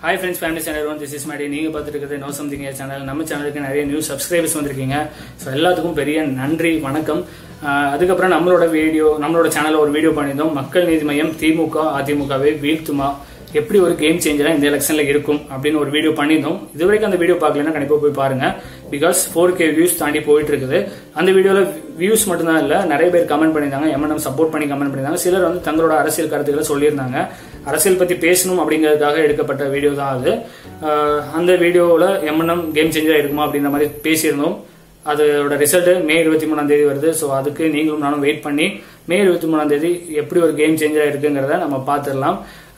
hi friends family channel one this is மாடி நீங்க பார்த்துட்டு இருக்கிறது நோ சம்திங் சேனல் நம்ம சேனலுக்கு நிறைய நியூ சப்ஸ்கிரைபர்ஸ் வந்திருக்கீங்க ஸோ எல்லாத்துக்கும் பெரிய நன்றி வணக்கம் ஆஹ் அதுக்கப்புறம் நம்மளோட வீடியோ நம்மளோட சேனல்ல ஒரு வீடியோ பண்ணியிருந்தோம் மக்கள் நீதி மையம் திமுக அதிமுகவை வீழ்த்துமா எப்படி ஒரு கேம் சேஞ்சரா இந்த எலெக்ஷன்ல இருக்கும் அப்படின்னு ஒரு வீடியோ பண்ணியிருந்தோம் இது வரைக்கும் அந்த வீடியோ பார்க்கலன்னா கண்டிப்பா போய் பாருங்க பிகாஸ் ஃபோர் கே வியூஸ் தாண்டி போயிட்டு இருக்குது அந்த வீடியோல வியூஸ் மட்டும்தான் இல்ல நிறைய பேர் கமெண்ட் பண்ணியிருந்தாங்க எம்என்எம் சப்போர்ட் பண்ணி கமெண்ட் பண்ணியிருந்தாங்க சிலர் வந்து தங்களோட அரசியல் கருத்துக்களை சொல்லியிருந்தாங்க அரசியல் பத்தி பேசணும் அப்படிங்கிறதுக்காக எடுக்கப்பட்ட வீடியோ தான் அது ஆஹ் அந்த வீடியோவில் எம்என்எம் கேம் சேஞ்சரா இருக்குமா அப்படின்ற மாதிரி பேசியிருந்தோம் அதோட ரிசல்ட் மே இருபத்தி மூணாம் தேதி வருது ஸோ அதுக்கு நீங்களும் நானும் வெயிட் பண்ணி மே இருபத்தி மூணாம் தேதி எப்படி ஒரு கேம் சேஞ்சரா இருக்குங்கிறத நம்ம பார்த்துடலாம்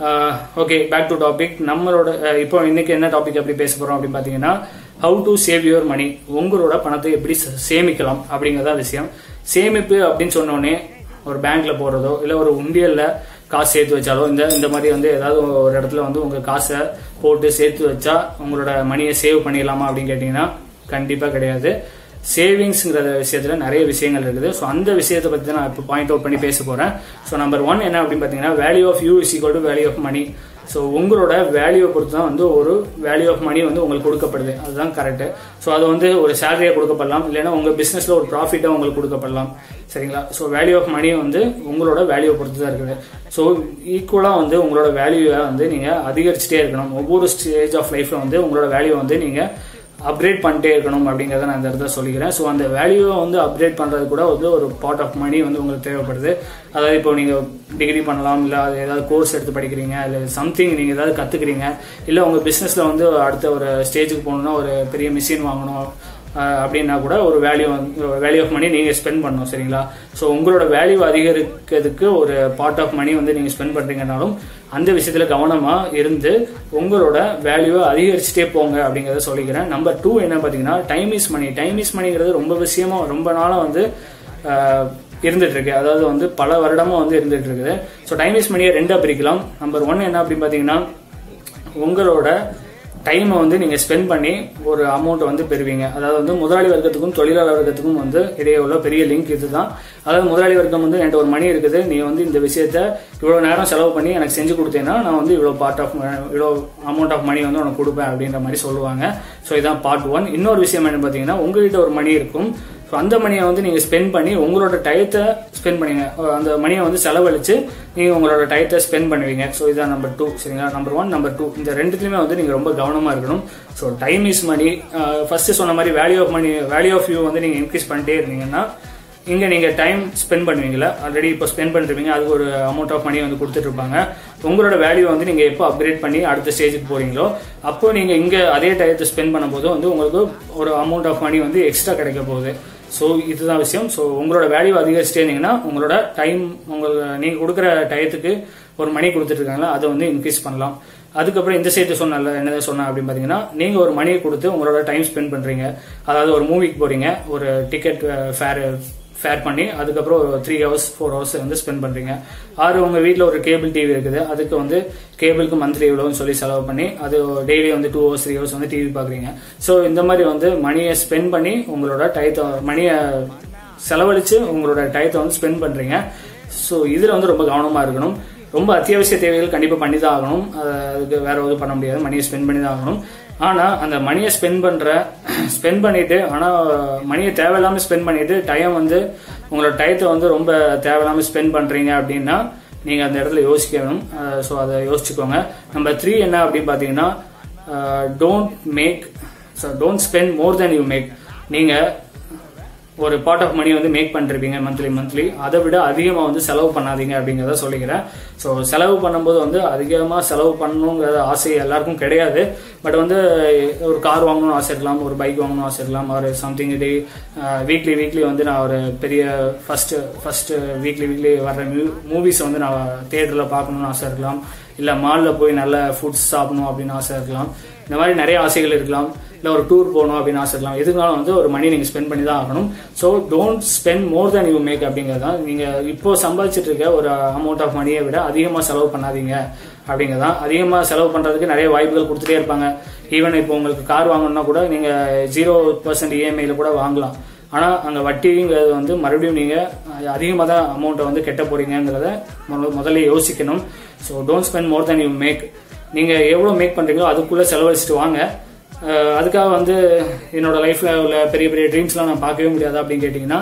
ஓகே பேக் டு டாபிக் நம்மளோட அஹ், இப்போ இன்னைக்கு என்ன டாபிக் எப்படி பேச போறோம் அப்படின்னு பாத்தீங்கன்னா how to save your money உங்களோட பணத்தை எப்படி சே- சேமிக்கலாம் அப்படிங்கறத விஷயம் சேமிப்பு அப்படின்னு சொன்னோடனே ஒரு பேங்க்ல போறதோ இல்ல ஒரு உண்டியல்ல காசு சேர்த்து வச்சாலோ இந்த இந்த மாதிரி வந்து ஏதாவது ஒரு இடத்துல வந்து உங்க காசை போட்டு சேர்த்து வச்சா உங்களோட மணியை சேவ் பண்ணிடலாமா அப்படின்னு கேட்டீங்கன்னா கண்டிப்பா கிடையாது சேவிங்ஸ்ங்கிற விஷயத்துல நிறைய விஷயங்கள் இருக்குது ஸோ அந்த விஷயத்தை பத்தி தான் நான் இப்போ பாயிண்ட் அவுட் பண்ணி பேச போறேன் ஸோ நம்பர் ஒன் என்ன அப்படின்னு பார்த்தீங்கன்னா value of you is equal to value of money so உங்களோட வேல்யூவை பொறுத்து தான் வந்து ஒரு வேல்யூ ஆஃப் மணி வந்து உங்களுக்கு கொடுக்கப்படுது அதுதான் கரெக்ட் ஸோ அது வந்து ஒரு சேலரியா கொடுக்கப்படலாம் இல்லைன்னா உங்க பிசினஸ்ல ஒரு ப்ராஃபிட்டா உங்களுக்கு கொடுக்கப்படலாம் சரிங்களா ஸோ வேல்யூ ஆஃப் மணி வந்து உங்களோட வேல்யூவை பொறுத்து தான் இருக்குது ஸோ ஈக்குவலா வந்து உங்களோட வேல்யூவை வந்து நீங்க அதிகரிச்சுட்டே இருக்கணும் ஒவ்வொரு ஸ்டேஜ் ஆஃப் லைஃப்ல வந்து உங்களோட வேல்யூ வந்து நீங்க அப்கிரேட் பண்ணிட்டே இருக்கணும் அப்படிங்கறத நான் இந்த இடத்துல சொல்லிக்கிறேன் ஸோ அந்த வேல்யூவை வந்து அப்கிரேட் பண்றது கூட வந்து ஒரு பார்ட் ஆஃப் மணி வந்து உங்களுக்கு தேவைப்படுது அதாவது இப்போ நீங்க டிகிரி பண்ணலாம் இல்ல அது ஏதாவது கோர்ஸ் எடுத்து படிக்கிறீங்க இல்ல சம்திங் நீங்க ஏதாவது கத்துக்கிறீங்க இல்ல உங்க பிசினஸ்ல வந்து அடுத்த ஒரு ஸ்டேஜுக்கு போகணும்னா ஒரு பெரிய மிஷின் வாங்கணும் அஹ் அப்படின்னா கூட ஒரு வேல்யூ வேல்யூ ஆஃப் மணி நீங்க ஸ்பெண்ட் பண்ணணும் சரிங்களா ஸோ உங்களோட வேல்யூ அதிகரிக்கிறதுக்கு ஒரு பார்ட் ஆஃப் மணி வந்து நீங்க ஸ்பெண்ட் பண்றீங்கனாலும் அந்த விஷயத்துல கவனமா இருந்து உங்களோட வேல்யூவை அதிகரிச்சுட்டே போங்க அப்படிங்கறத சொல்லிக்கிறேன் நம்பர் டூ என்ன பாத்தீங்கன்னா time is money time is மணிங்கிறது ரொம்ப விஷயமா ரொம்ப நாளா வந்து அஹ், இருந்துட்டு இருக்கு அதாவது வந்து பல வருடமா வந்து இருந்துட்டு இருக்குது ஸோ டைம் இஸ் மணியை ரெண்டா பிரிக்கலாம் நம்பர் ஒன் என்ன அப்படின்னு பாத்தீங்கன்னா உங்களோட டைமை வந்து நீங்க ஸ்பெண்ட் பண்ணி ஒரு அமௌண்ட் வந்து பெறுவீங்க அதாவது வந்து முதலாளி வர்க்கத்துக்கும் தொழிலாளர் வர்க்கத்துக்கும் வந்து இடையே உள்ள பெரிய லிங்க் இதுதான் அதாவது முதலாளி வர்க்கம் வந்து என்கிட்ட ஒரு மணி இருக்குது நீ வந்து இந்த விஷயத்த இவ்வளவு நேரம் செலவு பண்ணி எனக்கு செஞ்சு கொடுத்தேன்னா நான் வந்து இவ்வளவு பார்ட் ஆஃப் இவ்வளோ அமௌண்ட் ஆஃப் மணி வந்து உனக்கு கொடுப்பேன் அப்படின்ற மாதிரி சொல்லுவாங்க ஸோ இதான் பார்ட் ஒன் இன்னொரு விஷயம் என்ன பார்த்தீங்கன்னா உங்ககிட்ட ஒரு மணி இருக்கும் ஸோ அந்த மணியை வந்து நீங்க ஸ்பெண்ட் பண்ணி உங்களோட டயத்தை ஸ்பெண்ட் பண்ணுவீங்க அஹ் அந்த மணியை வந்து செலவழிச்சு நீங்க உங்களோட டயத்தை ஸ்பெண்ட் பண்ணுவீங்க ஸோ இதான் நம்பர் டூ சரிங்களா நம்பர் ஒன் நம்பர் டூ இந்த ரெண்டுத்துலயுமே வந்து நீங்க ரொம்ப கவனமா இருக்கணும் so time is money first சொன்ன மாதிரி value of money value of you வந்து நீங்க இன்க்ரீஸ் பண்ணிட்டே இருந்தீங்கன்னா இங்க நீங்க டைம் ஸ்பெண்ட் பண்ணுவீங்களா ஆல்ரெடி இப்போ ஸ்பெண்ட் பண்ணிருப்பீங்க அதுக்கு ஒரு அமௌண்ட் ஆஃப் மணி வந்து கொடுத்துட்டு இருப்பாங்க உங்களோட வேல்யூ வந்து நீங்க எப்போ அப்கிரேட் பண்ணி அடுத்த ஸ்டேஜுக்கு போறீங்களோ அப்போ நீங்க இங்க அதே டயத்தை ஸ்பெண்ட் பண்ணும்போது வந்து உங்களுக்கு ஒரு அமௌண்ட் ஆஃப் மணி வந்து எக்ஸ்ட்ரா கிடைக்க போகுது ஸோ இதுதான் விஷயம் ஸோ உங்களோட வேல்யூ அதிகரிச்சுட்டே இருந்தீங்கன்னா உங்களோட டைம் உங்களுக்கு நீங்க கொடுக்குற டயத்துக்கு ஒரு மணி கொடுத்துட்டு இருக்காங்களா அதை வந்து இன்க்ரீஸ் பண்ணலாம் அதுக்கப்புறம் இந்த சைடு சொன்னல என்ன சொன்னேன் அப்படின்னு பாத்தீங்கன்னா நீங்க ஒரு மணியை கொடுத்து உங்களோட டைம் ஸ்பெண்ட் பண்றீங்க அதாவது ஒரு மூவிக்கு போறீங்க ஒரு டிக்கெட் ஃபேர் ஃபேர் பண்ணி அதுக்கப்புறம் ஒரு த்ரீ ஹவர்ஸ் ஃபோர் ஹவர்ஸ் வந்து ஸ்பெண்ட் பண்றீங்க ஆறு உங்க வீட்டில் ஒரு கேபிள் டிவி இருக்குது அதுக்கு வந்து கேபிளுக்கு மந்த்லி இவ்வளோன்னு சொல்லி செலவு பண்ணி அது டெய்லி வந்து டூ ஹவர்ஸ் த்ரீ ஹவர்ஸ் வந்து டிவி பாக்குறீங்க ஸோ இந்த மாதிரி வந்து மணியை ஸ்பெண்ட் பண்ணி உங்களோட டயத்தை மணியை செலவழிச்சு உங்களோட டயத்தை வந்து ஸ்பெண்ட் பண்றீங்க ஸோ இதுல வந்து ரொம்ப கவனமா இருக்கணும் ரொம்ப அத்தியாவசிய தேவைகள் கண்டிப்பா பண்ணி தான் ஆகணும் அது- அதுக்கு வேற எதுவும் பண்ண முடியாது மணியை ஸ்பெண்ட் பண்ணி தான் ஆகணும் ஆனா அந்த மணியை ஸ்பெண்ட் பண்ற ஸ்பெண்ட் பண்ணிட்டு ஆனா மணியை தேவையில்லாம ஸ்பெண்ட் பண்ணிட்டு டைம் வந்து உங்களோட டயத்தை வந்து ரொம்ப தேவையில்லாம ஸ்பெண்ட் பண்றீங்க அப்படின்னா நீங்க அந்த இடத்துல யோசிக்கணும் ஸோ அதை யோசிச்சுக்கோங்க நம்பர் த்ரீ என்ன அப்படின்னு பாத்தீங்கன்னா don't make don't spend more than you make நீங்க ஒரு பார்ட் ஆஃப் மணி வந்து மேக் பண்ணிருப்பீங்க மந்த்லி மந்த்லி அதை விட அதிகமா வந்து செலவு பண்ணாதீங்க அப்படிங்கறத சொல்லிக்கிறேன் ஸோ செலவு பண்ணும்போது வந்து அதிகமா செலவு பண்ணணுங்கிற ஆசை எல்லாருக்கும் கிடையாது பட் வந்து ஒரு கார் வாங்கணும்னு ஆசை இருக்கலாம் ஒரு பைக் வாங்கணும்னு ஆசை இருக்கலாம் ஒரு சம்திங் இது வீக்லி வீக்லி வந்து நான் ஒரு பெரிய ஃபர்ஸ்ட் ஃபர்ஸ்ட் வீக்லி வீக்லி வர்ற மூவிஸ் வந்து நான் தியேட்டர்ல பார்க்கணும்னு ஆசை இருக்கலாம் இல்ல மால்ல போய் நல்ல ஃபுட்ஸ் சாப்பிடணும் அப்படின்னு ஆசை இருக்கலாம் இந்த மாதிரி நிறைய ஆசைகள் இருக்கலாம் இல்ல ஒரு டூர் போகணும் அப்படின்னு ஆசை இருக்கலாம் எதுனாலும் வந்து ஒரு மணி நீங்க ஸ்பெண்ட் பண்ணி தான் ஆகணும் so don't spend more than you make அப்படிங்கறதான் நீங்க இப்போ சம்பாதிச்சிட்டு இருக்க ஒரு அமௌண்ட் ஆஃப் மணியை விட அதிகமா செலவு பண்ணாதீங்க அப்படிங்கறதான் அதிகமா செலவு பண்றதுக்கு நிறைய வாய்ப்புகள் கொடுத்துட்டே இருப்பாங்க ஈவன் இப்போ உங்களுக்கு கார் வாங்கணும்னா கூட நீங்க ஜீரோ பர்சன்ட் இஎம்ஐல கூட வாங்கலாம் ஆனா அங்க வட்டிங்கிறது வந்து மறுபடியும் நீங்க அதிகமாக தான் அமௌண்ட்டை வந்து கெட்ட போறீங்கிறத முதல்ல யோசிக்கணும் so don't spend more than you make நீங்கள் எவ்வளோ மேக் பண்ணுறீங்களோ அதுக்குள்ளே செலவழிச்சிட்டு வாங்க அஹ் அதுக்காக வந்து என்னோட லைஃப்பில் உள்ள பெரிய பெரிய ட்ரீம்ஸ்லாம் நான் பார்க்கவே முடியாது அப்படின்னு கேட்டிங்கன்னா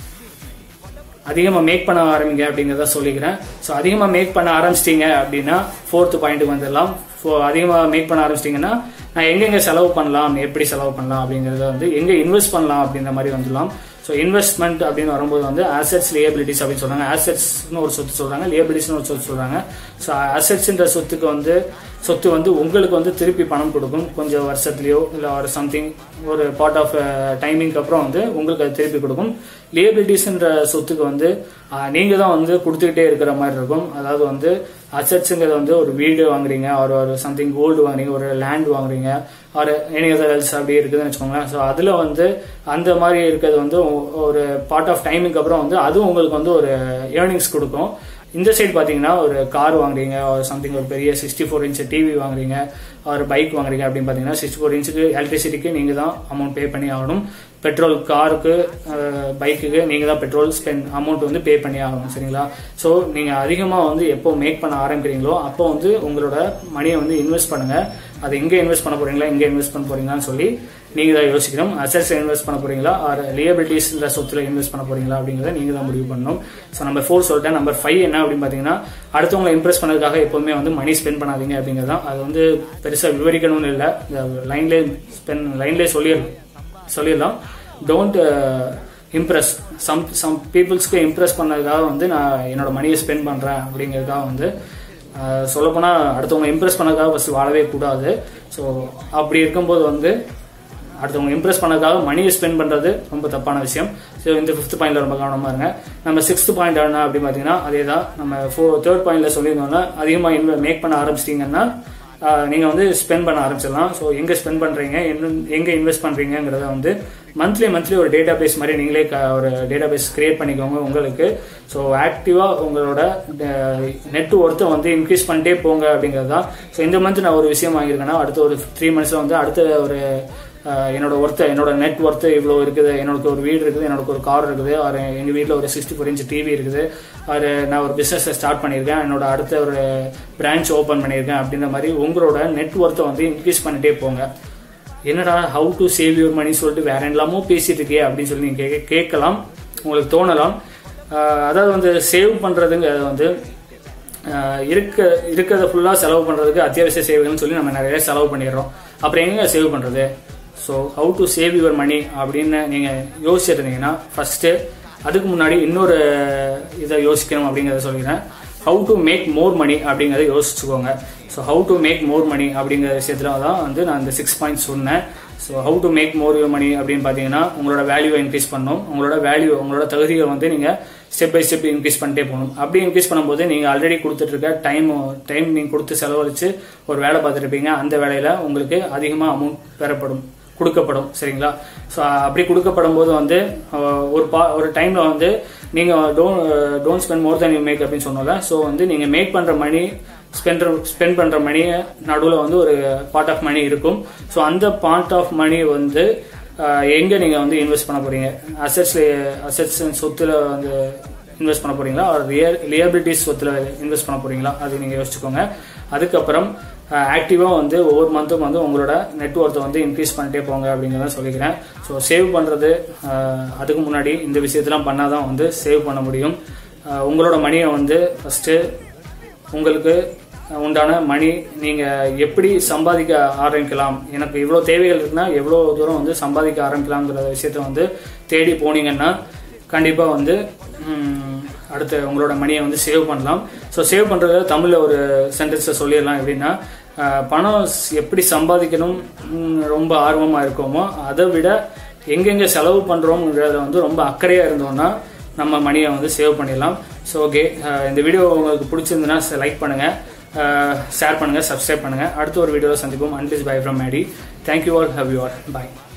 அதிகமாக மேக் பண்ண ஆரம்பிங்க அப்படிங்கிறத சொல்லிக்கிறேன் ஸோ அதிகமாக மேக் பண்ண ஆரம்பிச்சிட்டிங்க அப்படின்னா ஃபோர்த்து பாயிண்ட்டுக்கு வந்துடலாம் ஸோ அதிகமாக மேக் பண்ண ஆரம்பிச்சிட்டிங்கன்னா நான் எங்கெங்கே செலவு பண்ணலாம் எப்படி செலவு பண்ணலாம் அப்படிங்கிறத வந்து எங்கே இன்வெஸ்ட் பண்ணலாம் அப்படின்ற மாதிரி வந்துடலாம் ஸோ இன்வெஸ்ட்மெண்ட் அப்படின்னு வரும்போது வந்து அசெட்ஸ் லியபிலிட்டிஸ் அப்படின்னு சொல்றாங்க அசெட்ஸ்னு ஒரு சொத்து சொல்றாங்க லியபிலிட்டிஸ்னு ஒரு சொத்து சொல்றாங்க ஸோ அசெட்ஸ்ன்ற சொத்துக்கு வந்து சொத்து வந்து உங்களுக்கு வந்து திருப்பி பணம் கொடுக்கும் கொஞ்சம் வருஷத்துலயோ இல்லை ஒரு சம்திங் ஒரு பார்ட் ஆஃப் டைமிங்க்கு அப்புறம் வந்து உங்களுக்கு அது திருப்பி கொடுக்கும் லியபிலிட்டிஸ்ன்ற சொத்துக்கு வந்து ஆஹ், நீங்க தான் வந்து கொடுத்துக்கிட்டே இருக்கிற மாதிரி இருக்கும் அதாவது வந்து அசெட்ஸுங்கிறது வந்து ஒரு வீடு வாங்குறீங்க ஒரு ஒரு சம்திங் கோல்டு வாங்குறீங்க ஒரு லேண்ட் வாங்குறீங்க ஒரு எனி அதர் எல்ஸ் அப்படி இருக்குதுன்னு வச்சுக்கோங்களேன் ஸோ அதில் வந்து அந்த மாதிரி இருக்கிறது வந்து ஒ- ஒரு பார்ட் ஆஃப் டைமுக்கு அப்புறம் வந்து அதுவும் உங்களுக்கு வந்து ஒரு ஏர்னிங்ஸ் கொடுக்கும் இந்த சைடு பார்த்தீங்கன்னா ஒரு கார் வாங்குறீங்க ஒரு சம்திங் ஒரு பெரிய சிக்ஸ்டி ஃபோர் இன்ச் டிவி வாங்குறீங்க ஒரு பைக் வாங்குறீங்க அப்படின்னு பார்த்தீங்கன்னா சிக்ஸ்டி ஃபோர் இன்ச்சுக்கு எலக்ட்ரிசிட்டிக்கு நீங்கள் தான் அமௌண்ட் பே பண்ணி ஆகணும் பெட்ரோல் காருக்கு பைக்குக்கு நீங்கள் தான் பெட்ரோல் ஸ்பெண்ட் அமௌண்ட் வந்து பே பண்ணி ஆகணும் சரிங்களா ஸோ நீங்கள் அதிகமாக வந்து எப்போ மேக் பண்ண ஆரம்பிக்கிறீங்களோ அப்போ வந்து உங்களோட மணியை வந்து இன்வெஸ்ட் பண்ணுங்க அது எங்கே இன்வெஸ்ட் பண்ண போறீங்களா எங்கே இன்வெஸ்ட் பண்ண போறீங்களான்னு சொல்லி நீங்க தான் யோசிக்கணும் அசட்ஸ் இன்வெஸ்ட் பண்ண போறீங்களா ஆர் லியபிலிட்டிஸ் சொத்துல இன்வெஸ்ட் பண்ண போறீங்களா அப்படிங்கறத நீங்க தான் முடிவு பண்ணணும் ஸோ நம்பர் ஃபோர் சொல்லிட்டேன் நம்பர் ஃபைவ் என்ன அப்படின்னு பாத்தீங்கன்னா அடுத்தவங்களை இம்ப்ரெஸ் பண்ணதுக்காக எப்பவுமே வந்து மணி ஸ்பெண்ட் பண்ணாதீங்க அப்படிங்கிறது தான் அது வந்து பெருசா விவரிக்கணும்னு இல்லை இந்த லைன்லேயே ஸ்பெண்ட் லைன்லேயே சொல்லிடலாம் சொல்லிடலாம் டோன்ட் இம்ப்ரெஸ் சம் சம் பீப்புள்ஸ்க்கு இம்ப்ரெஸ் பண்ணதுக்காக வந்து நான் என்னோட மணியை ஸ்பெண்ட் பண்றேன் அப்படிங்கிறதுக்காக வந்து சொல்லப்போனால் அடுத்தவங்க இம்ப்ரெஸ் பண்ணதுக்காக ஃபஸ்ட் வாழவே கூடாது ஸோ அப்படி இருக்கும்போது வந்து அடுத்தவங்க இம்ப்ரெஸ் பண்ணதுக்காக மணியை ஸ்பெண்ட் பண்றது ரொம்ப தப்பான விஷயம் ஸோ இந்த ஃபிஃப்த் பாயிண்ட்ல ரொம்ப கவனமா இருங்க நம்ம சிக்ஸ்த் பாயிண்ட் என்ன அப்படின்னு பார்த்தீங்கன்னா அதே தான் நம்ம ஃபோ தேர்ட் பாயிண்ட்ல சொல்லியிருந்தோம்னா அதிகமாக மேக் பண்ண ஆரம்பிச்சிட்டிங்கன்னா ஆஹ், நீங்க வந்து ஸ்பெண்ட் பண்ண ஆரம்பிச்சிடலாம் ஸோ எங்க ஸ்பெண்ட் பண்றீங்க என்ன எங்க இன்வெஸ்ட் பண்றீங்கிறத வந்து மந்த்லி மந்த்லி ஒரு டேட்டா பேஸ் மாதிரி நீங்களே க- ஒரு டேட்டா பேஸ் கிரியேட் பண்ணிக்கோங்க உங்களுக்கு ஸோ ஆக்டிவா உங்களோட நெட் ஒர்த்தை வந்து இன்க்ரீஸ் பண்ணிட்டே போங்க அப்படிங்கிறது தான் ஸோ இந்த மந்த் நான் ஒரு விஷயம் வாங்கியிருக்கேன்னா அடுத்த ஒரு த்ரீ மந்த்ஸ்ல வந்து அடுத்த ஒரு ஆஹ் என்னோட ஒர்த்து என்னோட நெட் ஒர்த்து இவ்வளோ இருக்குது என்னோட ஒரு வீடு இருக்குது என்னோட ஒரு கார் இருக்குது ஒரு எங்கள் வீட்டில் ஒரு சிக்ஸ்டி ஃபோர் இன்ச் டிவி இருக்குது ஒரு நான் ஒரு பிஸ்னஸ் ஸ்டார்ட் பண்ணியிருக்கேன் என்னோட அடுத்த ஒரு பிரான்ச் ஓப்பன் பண்ணியிருக்கேன் அப்படின்ற மாதிரி உங்களோட நெட் ஒர்த்தை வந்து இன்க்ரீஸ் பண்ணிட்டே போங்க என்னடா how to save your money சொல்லிட்டு வேற எல்லாமோ பேசிட்டு இருக்கே அப்படின்னு சொல்லி நீங்க கேட்க- கேட்கலாம் உங்களுக்கு தோணலாம் ஆஹ் அதாவது வந்து சேவ் பண்றதுங்கிறது வந்து ஆஹ் இருக்க இருக்கிறத ஃபுல்லா செலவு பண்றதுக்கு அத்தியாவசிய சேவைகள்னு சொல்லி நம்ம நிறைய செலவு பண்ணிடுறோம் அப்புறம் எங்க சேவ் பண்றது so how to save your money அப்படின்னு நீங்க யோசிச்சுட்டு இருந்தீங்கன்னா ஃபர்ஸ்ட் அதுக்கு முன்னாடி இன்னொரு இதை யோசிக்கணும் அப்படிங்கறத சொல்லிடுறேன் how to make more money அப்படிங்கறத யோசிச்சுக்கோங்க so how to make more money அப்படிங்கிற விஷயத்துல தான் வந்து நான் இந்த சிக்ஸ் பாயிண்ட் சொன்னேன் so how to make more money அப்படின்னு பார்த்தீங்கன்னா உங்களோட வேல்யூவை இன்க்ரீஸ் பண்ணணும் உங்களோட வேல்யூ உங்களோட தகுதியை வந்து நீங்கள் ஸ்டெப் பை ஸ்டெப் இன்க்ரீஸ் பண்ணிட்டே போகணும் அப்படி இன்க்ரீஸ் பண்ணும்போது நீங்கள் ஆல்ரெடி கொடுத்துட்டு இருக்க டைம் டைம் நீங்கள் கொடுத்து செலவழிச்சு ஒரு வேலை பார்த்துருப்பீங்க அந்த வேலையில் உங்களுக்கு அதிகமாக அமௌண்ட் பெறப்படும் கொடுக்கப்படும் சரிங்களா ஸோ அப்படி கொடுக்கப்படும் போது வந்து அஹ், ஒரு பா ஒரு டைம்ல வந்து நீங்க don't don't spend more than you make அப்படின்னு சொன்னோம்ல ஸோ வந்து நீங்க மேக் பண்ற மணி ஸ்பெண்ட் ஸ்பெண்ட் பண்ற மணியை நடுவில் வந்து ஒரு பார்ட் ஆஃப் மணி இருக்கும் ஸோ அந்த பார்ட் ஆஃப் மணி வந்து அஹ், எங்க நீங்க வந்து இன்வெஸ்ட் பண்ண போறீங்க அசெட்ஸ்ல அசெட்ஸ் சொத்துல வந்து இன்வெஸ்ட் பண்ண போறீங்களா ஒரு லியபிலிட்டிஸ் சொத்துல இன்வெஸ்ட் பண்ண போறீங்களா அது நீங்க யோசிச்சுக்கோங்க அதுக்கப்புறம் ஆக்டிவா வந்து ஒவ்வொரு மந்த்தும் வந்து உங்களோட நெட்ஒர்த்தை வந்து இன்க்ரீஸ் பண்ணிட்டே போங்க அப்படிங்கிறத சொல்லிக்கிறேன் ஸோ சேவ் பண்றது அஹ், அதுக்கு முன்னாடி இந்த விஷயத்தெல்லாம் பண்ணாதான் வந்து சேவ் பண்ண முடியும் அஹ், உங்களோட மணியை வந்து ஃபர்ஸ்ட் உங்களுக்கு உண்டான மணி நீங்க எப்படி சம்பாதிக்க ஆரம்பிக்கலாம் எனக்கு இவ்வளோ தேவைகள் இருக்குன்னா எவ்வளோ தூரம் வந்து சம்பாதிக்க ஆரம்பிக்கலாங்கிற விஷயத்த வந்து தேடி போனீங்கன்னா கண்டிப்பா வந்து ம், அடுத்து உங்களோட மணியை வந்து சேவ் பண்ணலாம் ஸோ சேவ் பண்றத தமிழ்ல ஒரு சென்டென்ஸை சொல்லிடலாம் எப்படின்னா அஹ், பணம் ஸ்- எப்படி சம்பாதிக்கணும் ம், ரொம்ப ஆர்வமா இருக்கோமோ அதை விட எங்கெங்க செலவு பண்றோம்ங்கிறத வந்து ரொம்ப அக்கறையா இருந்தோம்னா நம்ம மணியை வந்து சேவ் பண்ணிடலாம் ஸோ ஓகே இந்த வீடியோ உங்களுக்கு பிடிச்சிருந்துன்னா லைக் பண்ணுங்க ஷேர் பண்ணுங்க சப்ஸ்கிரைப் பண்ணுங்க அடுத்த ஒரு வீடியோவில் சந்திப்போம் அன்பிஸ் bye from Maddy thank you all how you all by